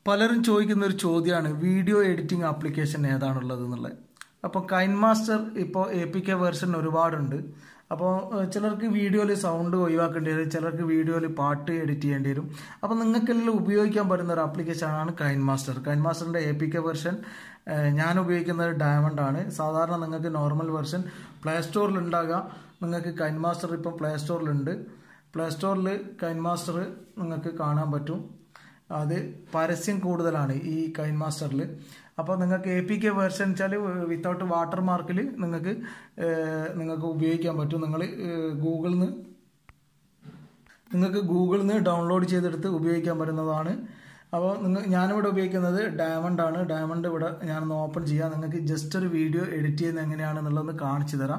പലരും ചോദിക്കുന്ന ഒരു ചോദ്യമാണ് വീഡിയോ എഡിറ്റിംഗ് ആപ്ലിക്കേഷൻ ഏതാണുള്ളത് എന്നുള്ളത് അപ്പോൾ കൈൻ മാസ്റ്റർ ഇപ്പോൾ എ പി കെ വേർഷൻ ഒരുപാടുണ്ട് അപ്പോൾ ഏഹ്, ചിലർക്ക് വീഡിയോയിൽ സൗണ്ട് ഒഴിവാക്കേണ്ടി വരും ചിലർക്ക് വീഡിയോയിൽ പാട്ട് എഡിറ്റ് ചെയ്യേണ്ടി വരും അപ്പോൾ നിങ്ങൾക്കെല്ലാം ഉപയോഗിക്കാൻ പറ്റുന്ന ഒരു ആപ്ലിക്കേഷനാണ് കൈൻ മാസ്റ്റർ കൈൻ മാസ്റ്ററിൻ്റെ എ പി കെ വെർഷൻ ഞാൻ ഉപയോഗിക്കുന്നത് ഡയമണ്ട് ആണ് സാധാരണ നിങ്ങൾക്ക് നോർമൽ വെർഷൻ പ്ലേ സ്റ്റോറിൽ ഉണ്ടാകുക നിങ്ങൾക്ക് കൈൻ മാസ്റ്റർ ഇപ്പോൾ പ്ലേ സ്റ്റോറിലുണ്ട് പ്ലേ സ്റ്റോറിൽ കൈൻ മാസ്റ്റർ നിങ്ങൾക്ക് കാണാൻ പറ്റും അത് പരസ്യം കൂടുതലാണ് ഈ കൈൻ മാസ്റ്ററിൽ അപ്പോൾ നിങ്ങൾക്ക് എ പി കെ വേർഷൻ വെച്ചാൽ വിത്തൗട്ട് വാട്ടർ മാർക്കിൽ നിങ്ങൾക്ക് ഏഹ്, നിങ്ങൾക്ക് ഉപയോഗിക്കാൻ പറ്റും നിങ്ങൾ ഗൂഗിളിൽ നിന്ന് നിങ്ങൾക്ക് ഗൂഗിളിൽ നിന്ന് ഡൗൺലോഡ് ചെയ്തെടുത്ത് ഉപയോഗിക്കാൻ പറ്റുന്നതാണ് അപ്പോൾ നിങ്ങൾ ഞാനിവിടെ ഉപയോഗിക്കുന്നത് ഡയമണ്ട് ആണ് ഡയമണ്ട് ഇവിടെ ഞാനൊന്ന് ഓപ്പൺ ചെയ്യാം നിങ്ങൾക്ക് ജസ്റ്റ് ഒരു വീഡിയോ എഡിറ്റ് ചെയ്യുന്നത് എങ്ങനെയാണെന്നുള്ളതൊന്ന് കാണിച്ചു തരാം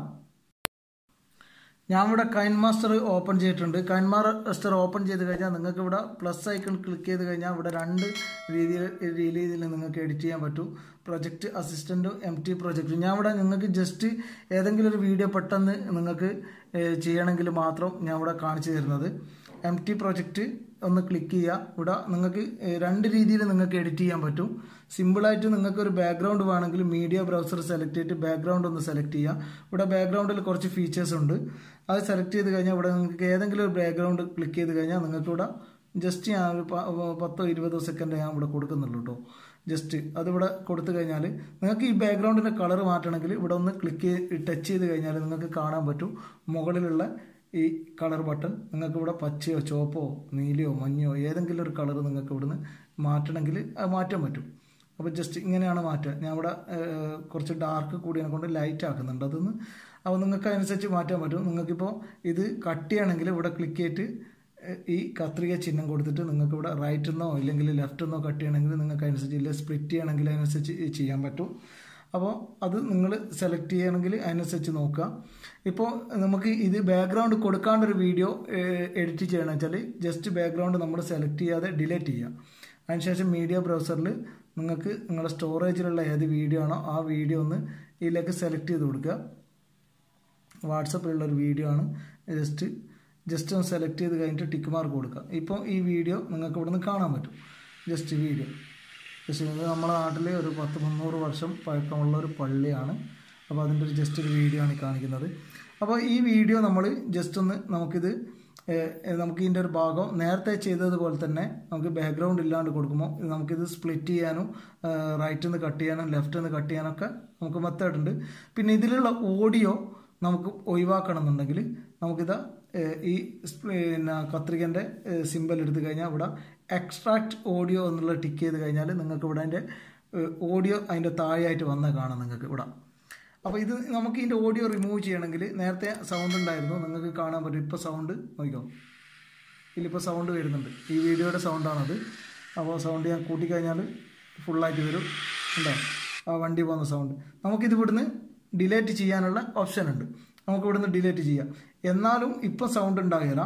ഞാൻ ഇവിടെ കൈൻ മാസ്റ്റർ ഓപ്പൺ ചെയ്തിട്ടുണ്ട് കൈൻ മാസ്റ്റർ ഓപ്പൺ ചെയ്ത് കഴിഞ്ഞാൽ നിങ്ങൾക്ക് ഇവിടെ പ്ലസ് ഐക്കൺ ക്ലിക്ക് ചെയ്ത് കഴിഞ്ഞാൽ ഇവിടെ രണ്ട് രീതിയിൽ രീതിയിൽ നിങ്ങൾക്ക് എഡിറ്റ് ചെയ്യാൻ പറ്റും പ്രൊജക്റ്റ് അസിസ്റ്റൻറ്റും എം ടി പ്രൊജക്റ്റ് ഞാൻ ഇവിടെ നിങ്ങൾക്ക് ജസ്റ്റ് ഏതെങ്കിലും ഒരു വീഡിയോ പെട്ടെന്ന് നിങ്ങൾക്ക് ഏഹ്, ചെയ്യണമെങ്കിൽ മാത്രം ഞാൻ ഇവിടെ കാണിച്ചു തരുന്നത് എം ടി പ്രൊജക്റ്റ് ഒന്ന് ക്ലിക്ക് ചെയ്യുക ഇവിടെ നിങ്ങൾക്ക് ഏഹ്, രണ്ട് രീതിയിൽ നിങ്ങൾക്ക് എഡിറ്റ് ചെയ്യാൻ പറ്റും സിമ്പിളായിട്ട് നിങ്ങൾക്ക് ഒരു ബാക്ക്ഗ്രൗണ്ട് വേണമെങ്കിൽ മീഡിയ ബ്രൗസർ സെലക്ട് ചെയ്തിട്ട് ബാക്ക്ഗ്രൗണ്ട് ഒന്ന് സെലക്ട് ചെയ്യുക ഇവിടെ ബാക്ക്ഗ്രൗണ്ടിൽ കുറച്ച് ഫീച്ചേഴ്സ് ഉണ്ട് അത് സെലക്ട് ചെയ്ത് കഴിഞ്ഞാൽ ഇവിടെ നിങ്ങൾക്ക് ഏതെങ്കിലും ഒരു ബാക്ക്ഗ്രൗണ്ട് ക്ലിക്ക് ചെയ്ത് കഴിഞ്ഞാൽ നിങ്ങൾക്ക് ഇവിടെ ജസ്റ്റ് ഞാൻ ഒരു പ- പത്തോ ഇരുപതോ സെക്കൻഡ് ഞാൻ ഇവിടെ കൊടുക്കുന്നുള്ളൂ കേട്ടോ ജസ്റ്റ് അതിവിടെ കൊടുത്തു കഴിഞ്ഞാൽ നിങ്ങൾക്ക് ഈ ബാക്ക്ഗ്രൗണ്ടിൻ്റെ കളർ മാറ്റണമെങ്കിൽ ഇവിടെ ഒന്ന് ക്ലിക്ക് ടച്ച് ചെയ്ത് കഴിഞ്ഞാൽ നിങ്ങൾക്ക് കാണാൻ പറ്റും മുകളിലുള്ള ഈ കളർ ബട്ടൺ നിങ്ങൾക്ക് ഇവിടെ പച്ചയോ ചുവപ്പോ നീലയോ മഞ്ഞയോ ഏതെങ്കിലും ഒരു കളർ നിങ്ങൾക്ക് ഇവിടുന്ന് മാറ്റണമെങ്കിൽ അത് മാറ്റാൻ പറ്റും അപ്പോൾ ജസ്റ്റ് ഇങ്ങനെയാണ് മാറ്റുക ഞാൻ ഇവിടെ ഏഹ്, കുറച്ച് ഡാർക്ക് കൂടിയതിനെ കൊണ്ട് ലൈറ്റ് ആക്കുന്നുണ്ട് അതൊന്ന് അപ്പോൾ നിങ്ങൾക്ക് അതനുസരിച്ച് മാറ്റാൻ പറ്റും നിങ്ങൾക്കിപ്പോൾ ഇത് കട്ട് ചെയ്യണമെങ്കിൽ ഇവിടെ ക്ലിക്ക് ചെയ്തിട്ട് ഏഹ്, ഈ കത്രിക ചിഹ്നം കൊടുത്തിട്ട് നിങ്ങൾക്ക് ഇവിടെ റൈറ്റ് എന്നോ ഇല്ലെങ്കിൽ ലെഫ്റ്റ് എന്നോ കട്ട് ചെയ്യണമെങ്കിൽ നിങ്ങൾക്ക് അതിനനുസരിച്ച് ഇല്ല സ്പ്ലിറ്റ് ചെയ്യണമെങ്കിൽ അതിനനുസരിച്ച് ചെയ്യാൻ പറ്റും അപ്പോൾ അത് നിങ്ങൾ സെലക്ട് ചെയ്യണമെങ്കിൽ അതിനനുസരിച്ച് നോക്കുക ഇപ്പോൾ നമുക്ക് ഇത് ബാക്ക്ഗ്രൗണ്ട് കൊടുക്കാണ്ട് ഒരു വീഡിയോ എഡിറ്റ് ചെയ്യണമെന്ന് വെച്ചാൽ ജസ്റ്റ് ബാക്ക്ഗ്രൗണ്ട് നമ്മൾ സെലക്ട് ചെയ്യാതെ ഡിലീറ്റ് ചെയ്യുക അതിനുശേഷം മീഡിയ ബ്രൗസറിൽ നിങ്ങൾക്ക് നിങ്ങളുടെ സ്റ്റോറേജിലുള്ള ഏത് വീഡിയോ ആണോ ആ വീഡിയോ ഒന്ന് ഇതിലേക്ക് സെലക്ട് ചെയ്ത് കൊടുക്കുക വാട്സപ്പിലുള്ള ഒരു വീഡിയോ ആണ് ജസ്റ്റ് ജസ്റ്റ് ഒന്ന് സെലക്ട് ചെയ്ത് കഴിഞ്ഞിട്ട് ടിക്ക് മാർക്ക് കൊടുക്കുക ഇപ്പോൾ ഈ വീഡിയോ നിങ്ങൾക്ക് ഇവിടെ നിന്ന് കാണാൻ പറ്റും ജസ്റ്റ് വീഡിയോ ജസ്റ്റ് ഇത് നമ്മുടെ നാട്ടിൽ ഒരു പത്ത് മുന്നൂറ് വർഷം പഴക്കമുള്ള ഒരു പള്ളിയാണ് അപ്പോൾ അതിൻ്റെ ഒരു ജസ്റ്റ് ഒരു വീഡിയോ ആണ് ഈ കാണിക്കുന്നത് അപ്പോൾ ഈ വീഡിയോ നമ്മൾ ജസ്റ്റ് ഒന്ന് നമുക്കിത് ഏഹ്, ഏഹ്, നമുക്ക് ഇതിൻ്റെ ഒരു ഭാഗം നേരത്തെ ചെയ്തതുപോലെ തന്നെ നമുക്ക് ബാക്ക്ഗ്രൗണ്ട് ഇല്ലാണ്ട് കൊടുക്കുമ്പോൾ ഇത് നമുക്കിത് സ്പ്ലിറ്റ് ചെയ്യാനും റൈറ്റിൽ നിന്ന് കട്ട് ചെയ്യാനും ലെഫ്റ്റിൽ നിന്ന് കട്ട് ചെയ്യാനൊക്കെ നമുക്ക് മെത്തേഡ് ഉണ്ട് പിന്നെ ഇതിലുള്ള ഓഡിയോ നമുക്ക് ഒഴിവാക്കണം എന്നുണ്ടെങ്കിൽ നമുക്കിത് ഏഹ്, ഈ സ്പ്- പിന്നെ കത്രികൻ്റെ സിമ്പൽ എടുത്തു കഴിഞ്ഞാൽ ഇവിടെ എക്സ്ട്രാക്ട് ഓഡിയോ എന്നുള്ള ടിക്ക് ചെയ്ത് കഴിഞ്ഞാൽ നിങ്ങൾക്ക് ഇവിടെ അതിൻ്റെ ഓഡിയോ അതിൻ്റെ താഴെയായിട്ട് വന്ന കാണാം നിങ്ങൾക്ക് ഇവിടെ അപ്പോൾ ഇത് നമുക്ക് ഇതിൻ്റെ ഓഡിയോ റിമൂവ് ചെയ്യണമെങ്കിൽ നേരത്തെ സൗണ്ട് ഉണ്ടായിരുന്നു നിങ്ങൾക്ക് കാണാൻ പറ്റും ഇപ്പോൾ സൗണ്ട് നോക്കിക്കോ ഇതിലിപ്പോൾ സൗണ്ട് വരുന്നുണ്ട് ഈ വീഡിയോയുടെ സൗണ്ടാണത് അപ്പോൾ സൗണ്ട് ഞാൻ കൂട്ടിക്കഴിഞ്ഞാൽ ഫുള്ളായിട്ട് വരും ഉണ്ടോ ആ വണ്ടി പോകുന്ന സൗണ്ട് നമുക്കിത് ഇവിടുന്ന് ഡിലേറ്റ് ചെയ്യാനുള്ള ഓപ്ഷൻ ഉണ്ട് നമുക്ക് ഇവിടുന്ന് ഡിലേറ്റ് ചെയ്യാം എന്നാലും ഇപ്പം സൗണ്ട് ഉണ്ടാകില്ല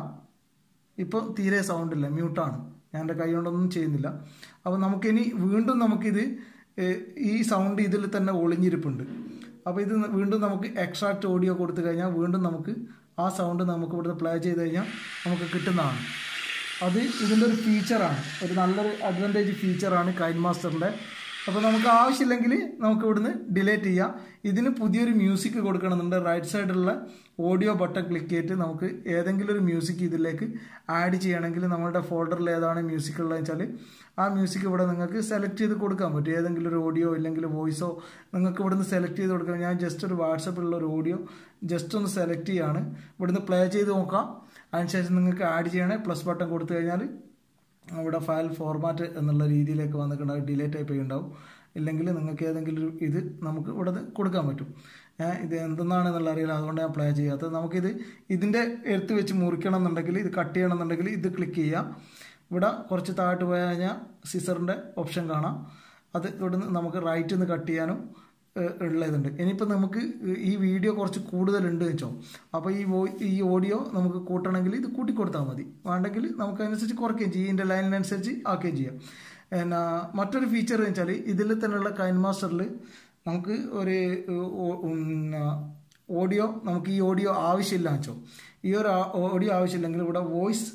ഇപ്പോൾ തീരെ സൗണ്ട് ഇല്ല മ്യൂട്ടാണ് ഞാൻ എൻ്റെ കൈ കൊണ്ടൊന്നും ചെയ്യുന്നില്ല അപ്പോൾ നമുക്കിനി വീണ്ടും നമുക്കിത് ഏഹ്, ഈ സൗണ്ട് ഇതിൽ തന്നെ ഒളിഞ്ഞിരിപ്പുണ്ട് അപ്പോൾ ഇത് വീണ്ടും നമുക്ക് എക്സ്ട്രാക്ട് ഓഡിയോ കൊടുത്തു കഴിഞ്ഞാൽ വീണ്ടും നമുക്ക് ആ സൗണ്ട് നമുക്ക് ഇവിടുന്ന് പ്ലേ ചെയ്ത് കഴിഞ്ഞാൽ നമുക്ക് കിട്ടുന്നതാണ് അത് ഇതിൻ്റെ ഒരു ഫീച്ചറാണ് ഒരു നല്ലൊരു അഡ്വാൻറ്റേജ് ഫീച്ചറാണ് കൈൻ മാസ്റ്ററിൻ്റെ അപ്പോൾ നമുക്ക് ആവശ്യമില്ലെങ്കിൽ നമുക്ക് ഇവിടുന്ന് ഡിലേറ്റ് ചെയ്യാം ഇതിന് പുതിയൊരു മ്യൂസിക് കൊടുക്കണമെന്നുണ്ട് റൈറ്റ് സൈഡിലുള്ള ഓഡിയോ ബട്ടൺ ക്ലിക്ക് ചെയ്തിട്ട് നമുക്ക് ഏതെങ്കിലും ഒരു മ്യൂസിക് ഇതിലേക്ക് ആഡ് ചെയ്യണമെങ്കിൽ നമ്മുടെ ഫോൾഡറിൽ ഏതാണ് മ്യൂസിക് ഉള്ളതെന്ന് വെച്ചാൽ ആ മ്യൂസിക് ഇവിടെ നിങ്ങൾക്ക് സെലക്ട് ചെയ്ത് കൊടുക്കാൻ പറ്റും ഏതെങ്കിലും ഒരു ഓഡിയോ ഇല്ലെങ്കിൽ വോയിസോ നിങ്ങൾക്ക് ഇവിടുന്ന് സെലക്ട് ചെയ്ത് കൊടുക്കാം ഞാൻ ജസ്റ്റ് ഒരു വാട്സപ്പിലുള്ള ഒരു ഓഡിയോ ജസ്റ്റ് ഒന്ന് സെലക്ട് ചെയ്യാണ് ഇവിടുന്ന് പ്ലേ ചെയ്ത് നോക്കാം അതിനുശേഷം നിങ്ങൾക്ക് ആഡ് ചെയ്യണേ പ്ലസ് ബട്ടൺ കൊടുത്തു കഴിഞ്ഞാൽ അവിടെ ഫയൽ ഫോർമാറ്റ് എന്നുള്ള രീതിയിലേക്ക് വന്നിട്ടുണ്ടാവും ഡിലേ ടൈപ്പ് ചെയ്യുണ്ടാവും ഇല്ലെങ്കിൽ നിങ്ങൾക്ക് ഏതെങ്കിലും ഒരു ഇത് നമുക്ക് ഇവിടെ നിന്ന് കൊടുക്കാൻ പറ്റും ഏഹ് ഇത് എന്തെന്നാണെന്നുള്ള അറിയില്ല അതുകൊണ്ട് ഞാൻ പ്ലേ ചെയ്യാത്തത് നമുക്കിത് ഇതിൻ്റെ എടുത്ത് വെച്ച് മുറിക്കണം എന്നുണ്ടെങ്കിൽ ഇത് കട്ട് ചെയ്യണം എന്നുണ്ടെങ്കിൽ ഇത് ക്ലിക്ക് ചെയ്യാം ഇവിടെ കുറച്ച് താഴോട്ട് പോയി കഴിഞ്ഞാൽ സിസറിൻ്റെ ഓപ്ഷൻ കാണാം അത് ഇവിടുന്ന് നമുക്ക് റൈറ്റിൽ നിന്ന് കട്ട് ചെയ്യാനും ഏഹ്, ഉള്ളതുണ്ട് ഇനിയിപ്പോൾ നമുക്ക് ഈ വീഡിയോ കുറച്ച് കൂടുതലുണ്ട് വെച്ചോ അപ്പോൾ ഈ വോ ഈ ഓഡിയോ നമുക്ക് കൂട്ടണമെങ്കിൽ ഇത് കൂട്ടി കൊടുത്താൽ മതി വേണ്ടെങ്കിൽ നമുക്ക് അതിനനുസരിച്ച് കുറയ്ക്കുകയും ചെയ്യും ഇതിൻ്റെ ലൈനിനനുസരിച്ച് ആക്കുകയും ചെയ്യാം എന്നാ മറ്റൊരു ഫീച്ചർ എന്ന് വെച്ചാൽ ഇതിൽ തന്നെയുള്ള കൈൻ മാസ്റ്ററിൽ നമുക്ക് ഒരു ഓ- ഉം, ഓഡിയോ നമുക്ക് ഈ ഓഡിയോ ആവശ്യമില്ല വെച്ചോ ഈ ഒരു ഓഡിയോ ആവശ്യമില്ലെങ്കിൽ ഇവിടെ വോയിസ്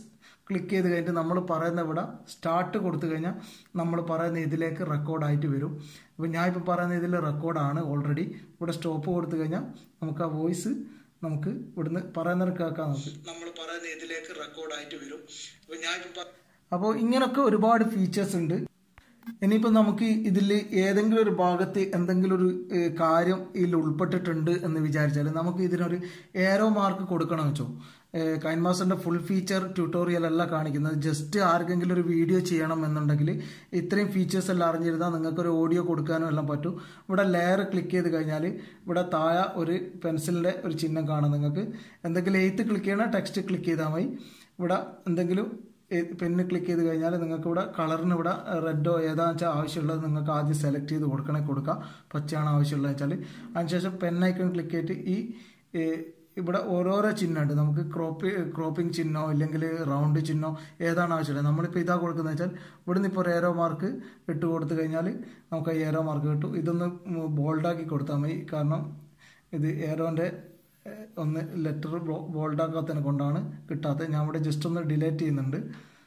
ക്ലിക്ക് ചെയ്ത് കഴിഞ്ഞിട്ട് നമ്മൾ പറയുന്ന ഇവിടെ സ്റ്റാർട്ട് കൊടുത്തു കഴിഞ്ഞാൽ നമ്മൾ പറയുന്ന ഇതിലേക്ക് റെക്കോർഡായിട്ട് വരും അപ്പോൾ ഞാൻ ഇപ്പോൾ പറയുന്ന ഇതിൽ റെക്കോർഡാണ് ഓൾറെഡി ഇവിടെ സ്റ്റോപ്പ് കൊടുത്തു കഴിഞ്ഞാൽ നമുക്ക് ആ വോയിസ് നമുക്ക് ഇവിടുന്ന് പറയുന്നത് കേൾക്കാം നമുക്ക് നമ്മൾ പറയുന്ന ഇതിലേക്ക് റെക്കോർഡായിട്ട് വരും അപ്പോൾ ഞാൻ ഇപ്പോൾ അപ്പോൾ ഇങ്ങനൊക്കെ ഒരുപാട് ഫീച്ചേഴ്സ് ഉണ്ട് ഇനിയിപ്പോൾ നമുക്ക് ഇതിൽ ഏതെങ്കിലും ഒരു ഭാഗത്ത് എന്തെങ്കിലും ഒരു ഏഹ്, കാര്യം ഇതിൽ ഉൾപ്പെട്ടിട്ടുണ്ട് എന്ന് വിചാരിച്ചാൽ നമുക്ക് ഇതിനൊരു ഏരോ മാർക്ക് കൊടുക്കണം വെച്ചോ കൈൻ മാസ്റ്ററിന്റെ ഫുൾ ഫീച്ചർ ട്യൂട്ടോറിയൽ അല്ല കാണിക്കുന്നത് ജസ്റ്റ് ആർക്കെങ്കിലും ഒരു വീഡിയോ ചെയ്യണം എന്നുണ്ടെങ്കിൽ ഇത്രയും ഫീച്ചേഴ്സ് എല്ലാം അറിഞ്ഞിരുന്നാൽ നിങ്ങൾക്ക് ഒരു ഓഡിയോ കൊടുക്കാനും എല്ലാം പറ്റും ഇവിടെ ലെയർ ക്ലിക്ക് ചെയ്ത് കഴിഞ്ഞാൽ ഇവിടെ താഴെ ഒരു പെൻസിലിന്റെ ഒരു ചിഹ്നം കാണാം നിങ്ങൾക്ക് എന്തെങ്കിലും എയ്ത്ത് ക്ലിക്ക് ചെയ്യണം ടെക്സ്റ്റ് ക്ലിക്ക് ചെയ്താൽ മതി ഇവിടെ എന്തെങ്കിലും പെന്ന് ക്ലിക്ക് ചെയ്ത് കഴിഞ്ഞാൽ നിങ്ങൾക്ക് ഇവിടെ കളറിന് ഇവിടെ റെഡോ ഏതാണെന്ന് വെച്ചാൽ ആവശ്യമുള്ളത് നിങ്ങൾക്ക് ആദ്യം സെലക്ട് ചെയ്ത് കൊടുക്കണേ കൊടുക്കാം പച്ചയാണ് ആവശ്യമുള്ളത് വെച്ചാൽ അതിനുശേഷം പെൻ ഐക്കൺ ക്ലിക്ക് ചെയ്തിട്ട് ഈ ഏ, ഇവിടെ ഓരോരോ ചിഹ്നമുണ്ട് നമുക്ക് ക്രോപ്പ് ക്രോപ്പിംഗ് ചിഹ്നോ ഇല്ലെങ്കിൽ റൗണ്ട് ചിഹ്നോ ഏതാണ് ആവശ്യമുള്ളത് നമ്മളിപ്പോൾ ഇതാ കൊടുക്കുന്നത് വെച്ചാൽ ഇവിടുന്ന് ഇപ്പോൾ ഒരു ഏരോ മാർക്ക് ഇട്ട് കൊടുത്തു കഴിഞ്ഞാൽ നമുക്ക് ആ ഏരോ മാർക്ക് കിട്ടും ഇതൊന്ന് ബോൾഡാക്കി കൊടുത്താൽ മതി കാരണം ഇത് ഏരോൻ്റെ ഏഹ് ഒന്ന് ലെറ്റർ ബോൾഡാക്കാത്തതിനെ കൊണ്ടാണ് കിട്ടാത്തത് ഞാൻ ഇവിടെ ജസ്റ്റ് ഒന്ന് ഡിലേറ്റ് ചെയ്യുന്നുണ്ട്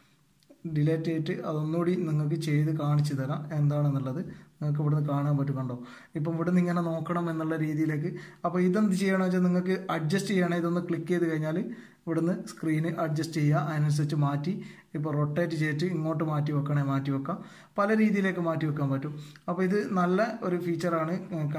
ഡിലേറ്റ് ചെയ്തിട്ട് അതൊന്നുകൂടി നിങ്ങൾക്ക് ചെയ്ത് കാണിച്ചു തരാം എന്താണെന്നുള്ളത് നിങ്ങൾക്ക് ഇവിടുന്ന് കാണാൻ പറ്റും കണ്ടോ ഇപ്പം ഇവിടുന്ന് ഇങ്ങനെ നോക്കണം എന്നുള്ള രീതിയിലേക്ക് അപ്പോൾ ഇതെന്ത് ചെയ്യണമെന്ന് വെച്ചാൽ നിങ്ങൾക്ക് അഡ്ജസ്റ്റ് ചെയ്യണം ഇതൊന്ന് ക്ലിക്ക് ചെയ്ത് കഴിഞ്ഞാൽ ഇവിടുന്ന് സ്ക്രീന് അഡ്ജസ്റ്റ് ചെയ്യുക അതിനനുസരിച്ച് മാറ്റി ഇപ്പോൾ റൊട്ടേറ്റ് ചെയ്തിട്ട് ഇങ്ങോട്ട് മാറ്റി വെക്കണേ മാറ്റി വെക്കാം പല രീതിയിലേക്ക് മാറ്റി വെക്കാൻ പറ്റും അപ്പോൾ ഇത് നല്ല ഒരു ഫീച്ചറാണ്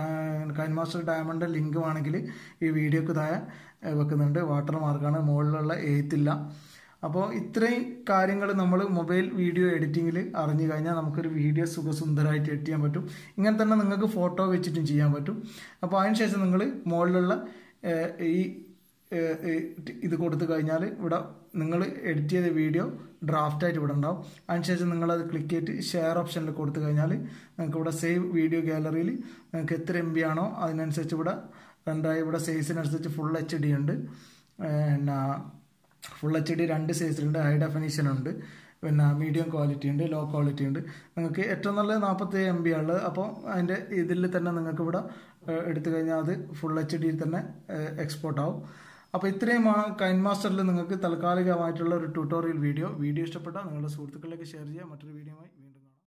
കൈൻ മാസ്റ്റർ ഡയമണ്ട് ലിങ്ക് ആണെങ്കിൽ ഈ വീഡിയോക്ക് താഴെ ഏഹ്, വെക്കുന്നുണ്ട് വാട്ടർ മാർക്കാണ് മുകളിലുള്ള എഴുത്തില്ല അപ്പോൾ ഇത്രയും കാര്യങ്ങൾ നമ്മൾ മൊബൈൽ വീഡിയോ എഡിറ്റിങ്ങിൽ അറിഞ്ഞു കഴിഞ്ഞാൽ നമുക്കൊരു വീഡിയോ സുഖസുന്ദരമായിട്ട് എഡിറ്റ് ചെയ്യാൻ പറ്റും ഇങ്ങനെ തന്നെ നിങ്ങൾക്ക് ഫോട്ടോ വെച്ചിട്ടും ചെയ്യാൻ പറ്റും അപ്പോൾ അതിനുശേഷം നിങ്ങൾ മുകളിലുള്ള ഏഹ്, ഈ ഏഹ്, ഈ ഇത് കൊടുത്തു കഴിഞ്ഞാൽ ഇവിടെ നിങ്ങൾ എഡിറ്റ് ചെയ്ത വീഡിയോ ഡ്രാഫ്റ്റായിട്ട് ഇവിടെ ഉണ്ടാവും അതിനുശേഷം നിങ്ങളത് ക്ലിക്ക് ചെയ്തിട്ട് ഷെയർ ഓപ്ഷനിൽ കൊടുത്തു കഴിഞ്ഞാൽ നിങ്ങൾക്ക് ഇവിടെ സേവ് വീഡിയോ ഗാലറിയിൽ നിങ്ങൾക്ക് എത്ര എം ബി ആണോ അതിനനുസരിച്ച് ഇവിടെ രണ്ടായി ഇവിടെ സൈസിനനുസരിച്ച് ഫുൾ എച്ച് ഡി ഉണ്ട് പിന്നെ ഫുൾ എച്ച് ഡി രണ്ട് സൈസിലുണ്ട് ഹൈ ഡെഫിനിഷൻ ഉണ്ട് പിന്നെ മീഡിയം ക്വാളിറ്റി ഉണ്ട് ലോ ക്വാളിറ്റി ഉണ്ട് നിങ്ങൾക്ക് ഏറ്റവും നല്ല നാൽപ്പത്തി എം ബി ഉള്ളത് അപ്പോൾ അതിൻ്റെ ഇതിൽ തന്നെ നിങ്ങൾക്ക് ഇവിടെ ഏഹ്, എടുത്തു കഴിഞ്ഞാൽ അത് ഫുൾ എച്ച് ഡിയിൽ തന്നെ എക്സ്പോർട്ട് ആവും അപ്പോൾ ഇത്രയുമാണ് കൈൻ മാസ്റ്ററിൽ നിങ്ങൾക്ക് താൽക്കാലികമായിട്ടുള്ള ഒരു ട്യൂട്ടോറിയൽ വീഡിയോ വീഡിയോ ഇഷ്ടപ്പെട്ടാൽ നിങ്ങളുടെ സുഹൃത്തുക്കളിലേക്ക് ഷെയർ ചെയ്യുക മറ്റൊരു വീഡിയോയുമായി